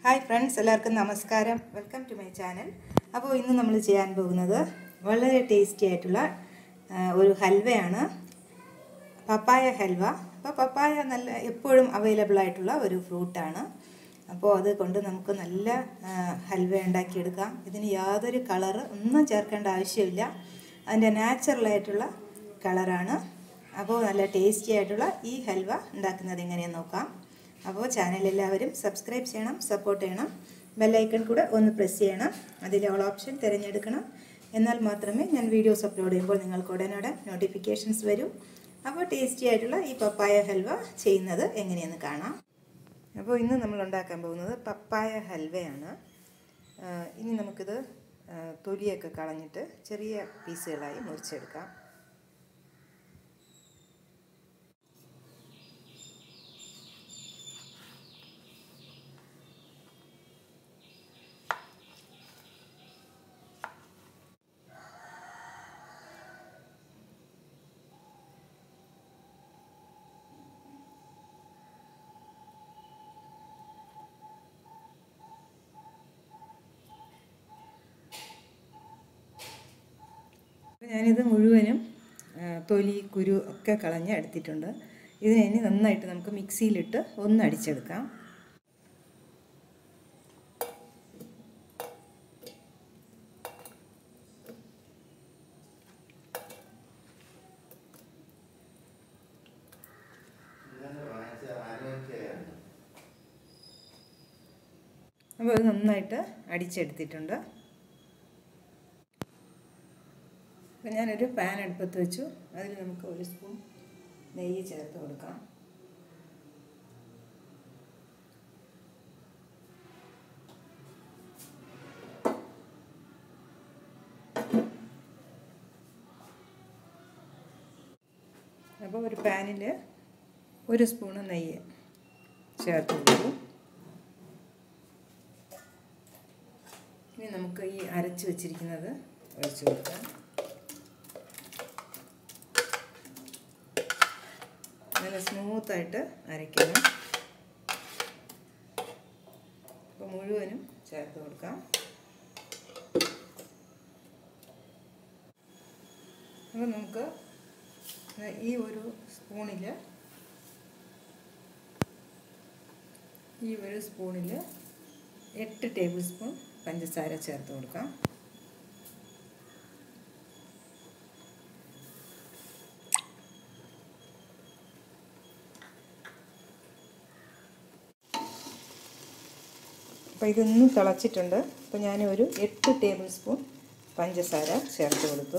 hi friends എല്ലാവർക്കും നമസ്കാരം welcome to my channel അപ്പോൾ ഇന്ന് നമ്മൾ ചെയ്യാൻ പോകുന്നത് വളരെ ടേസ്റ്റി ആയിട്ടുള്ള ആ, ഒരു ഹൽവയാണ് പപ്പായ ഹൽവ അപ്പോൾ പപ്പായ നല്ല എപ്പോഴും അവൈലബിൾ ആയിട്ടുള്ള ഒരു ഫ്രൂട്ടാണ് അപ്പോൾ അത് കൊണ്ട് നമുക്ക് നല്ല ആ, ഹൽവ ഉണ്ടാക്കിയെടുക്കാം ഇതിന് യാതൊരു കളറ് ഒന്നും ചേർക്കേണ്ട ആവശ്യമില്ല അതിൻ്റെ നാച്ചുറലായിട്ടുള്ള കളറാണ് അപ്പോൾ നല്ല ടേസ്റ്റി ആയിട്ടുള്ള ഈ ഹൽവ ഉണ്ടാക്കുന്നത് എങ്ങനെയെന്ന് നോക്കാം അപ്പോൾ ചാനൽ എല്ലാവരും സബ്സ്ക്രൈബ് ചെയ്യണം സപ്പോർട്ട് ചെയ്യണം ബെല്ലൈക്കൺ കൂടെ ഒന്ന് പ്രസ് ചെയ്യണം അതിൽ ഓൾ ഓപ്ഷൻ തിരഞ്ഞെടുക്കണം എന്നാൽ മാത്രമേ ഞാൻ വീഡിയോസ് അപ്ലോഡ് ചെയ്യുമ്പോൾ നിങ്ങൾക്ക് ഉടനോടെ നോട്ടിഫിക്കേഷൻസ് വരും അപ്പോൾ ടേസ്റ്റി ആയിട്ടുള്ള ഈ പപ്പായ ഹൽവ ചെയ്യുന്നത് എങ്ങനെയെന്ന് കാണാം അപ്പോൾ ഇന്ന് നമ്മൾ ഉണ്ടാക്കാൻ പോകുന്നത് പപ്പായ ഹൽവയാണ് ആ, ഇനി നമുക്കിത് ആ, തൊലിയൊക്കെ കളഞ്ഞിട്ട് ചെറിയ പീസുകളായി മുറിച്ചെടുക്കാം അപ്പോൾ ഞാനിത് മുഴുവനും ആ, തൊലി കുരു ഒക്കെ കളഞ്ഞ് എടുത്തിട്ടുണ്ട് ഇതിനെ ഇനി നന്നായിട്ട് നമുക്ക് മിക്സിയിലിട്ട് ഒന്ന് അടിച്ചെടുക്കാം അപ്പോൾ ഇത് നന്നായിട്ട് അടിച്ചെടുത്തിട്ടുണ്ട് അപ്പോൾ ഞാനൊരു പാൻ അടുപ്പത്ത് വെച്ചു അതിൽ നമുക്ക് ഒരു സ്പൂൺ നെയ്യ് ചേർത്ത് കൊടുക്കാം അപ്പോൾ ഒരു പാനിൽ ഒരു സ്പൂണ് നെയ്യ് ചേർത്ത് കൊടുക്കും ഇനി നമുക്ക് ഈ അരച്ച് വെച്ചിരിക്കുന്നത് ഒഴിച്ചു കൊടുക്കാം നല്ല സ്മൂത്തായിട്ട് അരയ്ക്കണം അപ്പോൾ മുഴുവനും ചേർത്ത് കൊടുക്കാം അപ്പോൾ നമുക്ക് ഈ ഒരു സ്പൂണിൽ ഈ ഒരു സ്പൂണിൽ എട്ട് ടേബിൾ സ്പൂൺ പഞ്ചസാര ചേർത്ത് കൊടുക്കാം അപ്പോൾ ഇതൊന്നും തിളച്ചിട്ടുണ്ട് അപ്പോൾ ഞാൻ ഒരു എട്ട് ടേബിൾ സ്പൂൺ പഞ്ചസാര ചേർത്ത് കൊടുത്തു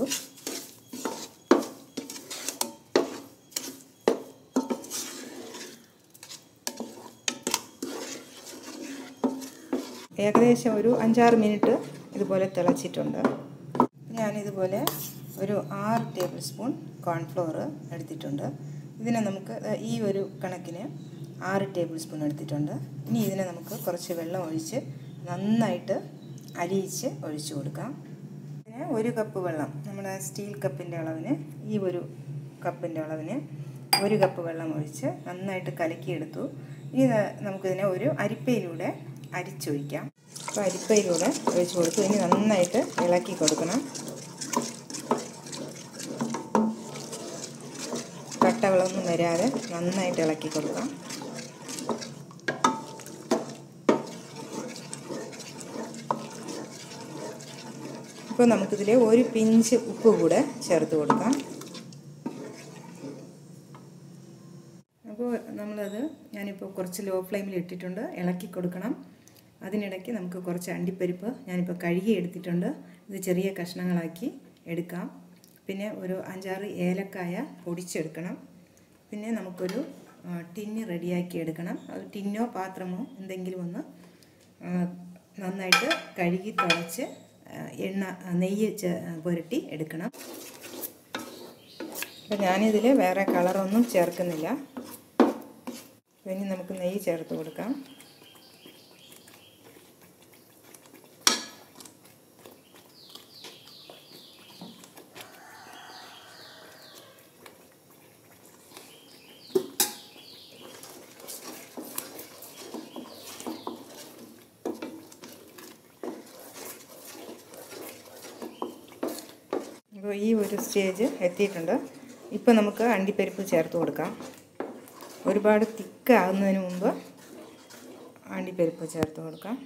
ഏകദേശം ഒരു അഞ്ചാറ് മിനിറ്റ് ഇതുപോലെ തിളച്ചിട്ടുണ്ട് ഞാനിതുപോലെ ഒരു ആറ് ടേബിൾ സ്പൂൺ കോൺഫ്ലോർ എടുത്തിട്ടുണ്ട് ഇതിനെ നമുക്ക് ഈ ഒരു കണക്കിന് ആറ് ടേബിൾ സ്പൂൺ എടുത്തിട്ടുണ്ട് ഇനി ഇതിനെ നമുക്ക് കുറച്ച് വെള്ളം ഒഴിച്ച് നന്നായിട്ട് അലിയിച്ച് ഒഴിച്ചു കൊടുക്കാം ഇതിന് ഒരു കപ്പ് വെള്ളം നമ്മുടെ സ്റ്റീൽ കപ്പിൻ്റെ അളവിന് ഈ ഒരു കപ്പിൻ്റെ അളവിന് ഒരു കപ്പ് വെള്ളം ഒഴിച്ച് നന്നായിട്ട് കലക്കിയെടുത്തു ഇനി നമുക്കിതിനെ ഒരു അരിപ്പയിലൂടെ അരിച്ചൊഴിക്കാം അപ്പോൾ അരിപ്പയിലൂടെ ഒഴിച്ച് കൊടുത്തു ഇനി നന്നായിട്ട് ഇളക്കി കൊടുക്കണം കട്ടകളൊന്നും വരാതെ നന്നായിട്ട് ഇളക്കി കൊടുക്കാം ഇപ്പോൾ നമുക്കിതിൽ ഒരു പിഞ്ച് ഉപ്പ് കൂടെ ചേർത്ത് കൊടുക്കാം അപ്പോൾ നമ്മളത് ഞാനിപ്പോൾ കുറച്ച് ലോ ഫ്ലെയിമിൽ ഇട്ടിട്ടുണ്ട് ഇളക്കി കൊടുക്കണം അതിനിടയ്ക്ക് നമുക്ക് കുറച്ച് അണ്ടിപ്പരിപ്പ് ഞാനിപ്പോൾ കഴുകി എടുത്തിട്ടുണ്ട് ഇത് ചെറിയ കഷ്ണങ്ങളാക്കി എടുക്കാം പിന്നെ ഒരു അഞ്ചാറ് ഏലക്കായ പൊടിച്ചെടുക്കണം പിന്നെ നമുക്കൊരു ടിന്ന് റെഡിയാക്കി എടുക്കണം അത് ടിന്നോ പാത്രമോ എന്തെങ്കിലും ഒന്ന് നന്നായിട്ട് കഴുകി തുളച്ച് എണ്ണ നെയ്യ് പുരട്ടി എടുക്കണം അപ്പോൾ ഞാനിതിൽ വേറെ കളറൊന്നും ചേർക്കുന്നില്ല ഇനി നമുക്ക് നെയ്യ് ചേർത്ത് കൊടുക്കാം അപ്പോൾ ഈ ഒരു സ്റ്റേജ് എത്തിയിട്ടുണ്ട് ഇപ്പോൾ നമുക്ക് അണ്ടിപ്പരിപ്പ് ചേർത്ത് കൊടുക്കാം ഒരുപാട് തിക്കാകുന്നതിന് മുമ്പ് അണ്ടിപ്പരിപ്പ് ചേർത്ത് കൊടുക്കാം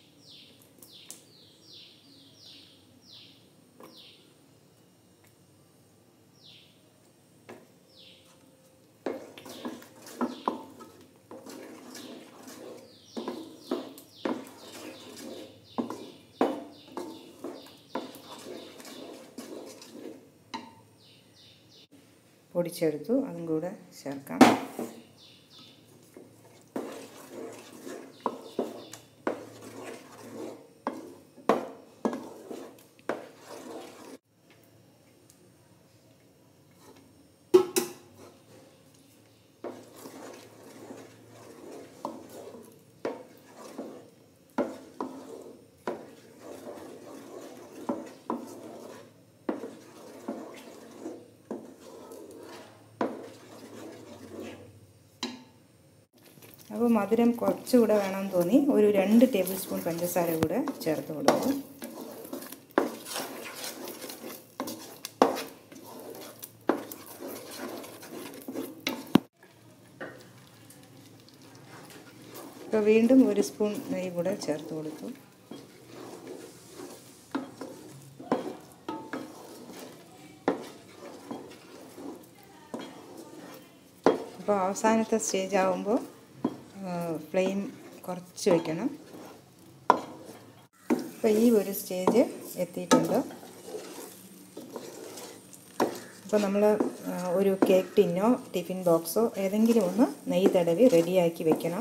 പൊടിച്ചെടുത്തു അതും കൂടെ ചേർക്കാം അപ്പോൾ മധുരം കുറച്ചുകൂടെ വേണമെന്ന് തോന്നി ഒരു രണ്ട് ടേബിൾ സ്പൂൺ പഞ്ചസാര കൂടെ ചേർത്ത് കൊടുക്കും ഇപ്പോൾ വീണ്ടും ഒരു സ്പൂൺ നെയ്യ് കൂടെ ചേർത്ത് കൊടുത്തു അപ്പോൾ അവസാനത്തെ സ്റ്റേജ് ആകുമ്പോൾ ഫ്ലെയിം കുറച്ച് വയ്ക്കണം അപ്പോൾ ഈ ഒരു സ്റ്റേജ് എത്തിയിട്ടുണ്ട് അപ്പോൾ നമ്മൾ ഒരു കേക്ക് ടിന്നോ ടിഫിൻ ബോക്സോ ഏതെങ്കിലും ഒന്ന് നെയ്യ് തടവി റെഡിയാക്കി വെക്കണം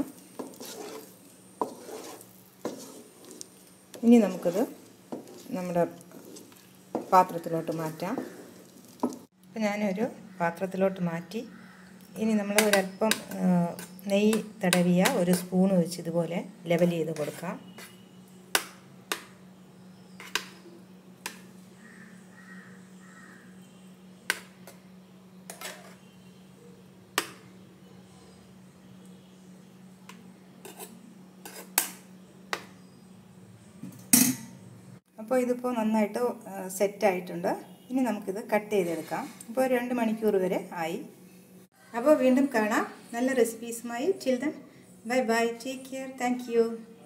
ഇനി നമുക്കത് നമ്മുടെ പാത്രത്തിലോട്ട് മാറ്റാം അപ്പോൾ ഞാനൊരു പാത്രത്തിലോട്ട് മാറ്റി ഇനി നമ്മൾ ഒരല്പം നെയ്യ് തടവിയ ഒരു സ്പൂൺ വെച്ച് ഇതുപോലെ ലെവൽ ചെയ്ത് കൊടുക്കാം അപ്പോൾ ഇതിപ്പോൾ നന്നായിട്ട് സെറ്റായിട്ടുണ്ട് ഇനി നമുക്കിത് കട്ട് ചെയ്തെടുക്കാം ഇപ്പോൾ രണ്ട് മണിക്കൂർ വരെ ആയി അപ്പോൾ വീണ്ടും കാണാം നല്ല റെസിപ്പീസുമായി children bye bye take care thank U